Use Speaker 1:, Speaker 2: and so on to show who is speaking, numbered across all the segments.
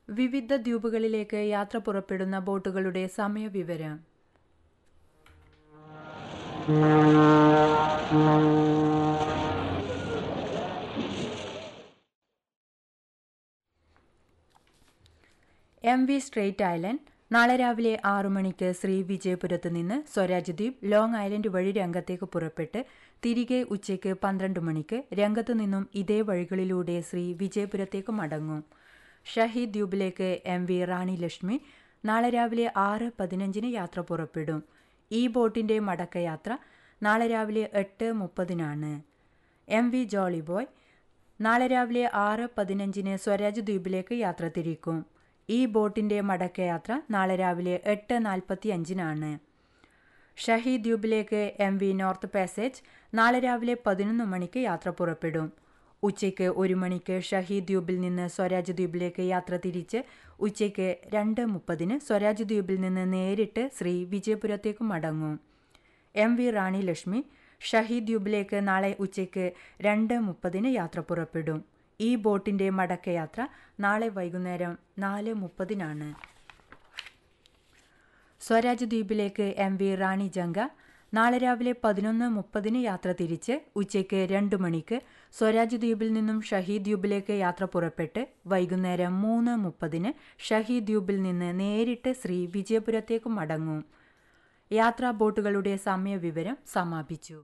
Speaker 1: വിവിധ ദ്വീപുകളിലേക്ക് യാത്ര പുറപ്പെടുന്ന ബോട്ടുകളുടെ സമയവിവരം എം വി സ്ട്രേറ്റ് ഐലൻഡ് നാളെ രാവിലെ ആറു മണിക്ക് ശ്രീ വിജയപുരത്ത് നിന്ന് സ്വരാജ് ദ്വീപ് ലോങ് ഐലൻഡ് വഴി രംഗത്തേക്ക് പുറപ്പെട്ട് തിരികെ ഉച്ചയ്ക്ക് പന്ത്രണ്ട് മണിക്ക് രംഗത്തു നിന്നും ഇതേ വഴികളിലൂടെ ശ്രീ വിജയപുരത്തേക്ക് മടങ്ങും ഷഹീദ് ദ്വീപിലേക്ക് എം വി റാണി ലക്ഷ്മി നാളെ രാവിലെ ആറ് പതിനഞ്ചിന് യാത്ര പുറപ്പെടും ഈ ബോട്ടിന്റെ മടക്കയാത്ര നാളെ രാവിലെ എട്ട് മുപ്പതിനാണ് എം വി ജോളി ബോയ് നാളെ രാവിലെ ആറ് പതിനഞ്ചിന് സ്വരാജ് ദ്വീപിലേക്ക് യാത്ര തിരിക്കും ഈ ബോട്ടിന്റെ മടക്കയാത്ര നാളെ രാവിലെ എട്ട് നാൽപ്പത്തി അഞ്ചിനാണ് ഷഹീദ് ദ്വീപിലേക്ക് എം വി നോർത്ത് പാസേജ് നാളെ രാവിലെ പതിനൊന്ന് മണിക്ക് യാത്ര പുറപ്പെടും ഉച്ചയ്ക്ക് ഒരു മണിക്ക് ഷഹീദ് ദ്വീപിൽ നിന്ന് സ്വരാജ് ദ്വീപിലേക്ക് യാത്ര തിരിച്ച് ഉച്ചയ്ക്ക് രണ്ട് മുപ്പതിന് സ്വരാജ് ദ്വീപിൽ നിന്ന് നേരിട്ട് ശ്രീ വിജയപുരത്തേക്ക് മടങ്ങും എം വി റാണി ലക്ഷ്മി ഷഹീദ് ദ്വീപിലേക്ക് നാളെ ഉച്ചയ്ക്ക് രണ്ട് മുപ്പതിന് യാത്ര പുറപ്പെടും ഈ ബോട്ടിന്റെ മടക്കയാത്ര നാളെ വൈകുന്നേരം നാല് മുപ്പതിനാണ് സ്വരാജ് ദ്വീപിലേക്ക് എം വി റാണി ജംഗ നാളെ രാവിലെ പതിനൊന്ന് മുപ്പതിന് യാത്ര തിരിച്ച് ഉച്ചയ്ക്ക് രണ്ട് മണിക്ക് സ്വരാജ് ദ്വീപിൽ നിന്നും ഷഹീദ് ദ്വീപിലേക്ക് യാത്ര പുറപ്പെട്ട് വൈകുന്നേരം മൂന്ന് മുപ്പതിന് ഷഹീദ് ദ്വീപിൽ നിന്ന് നേരിട്ട് ശ്രീ വിജയപുരത്തേക്ക് മടങ്ങും യാത്രാ ബോട്ടുകളുടെ സമയവിവരം സമാപിച്ചു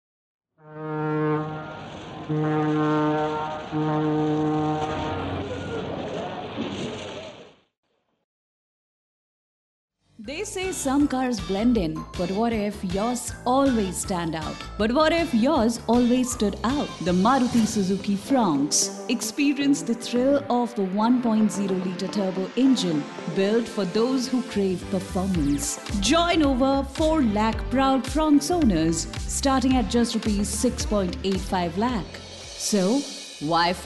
Speaker 2: They say some cars blend in, but what if yours always stand out? But what if yours always stood out? The Maruti Suzuki Fronx. Experience the thrill of the 1.0 liter turbo engine built for those who crave performance. Join over 4 lakh proud Fronx owners starting at just rupees 6.85 lakh. So, why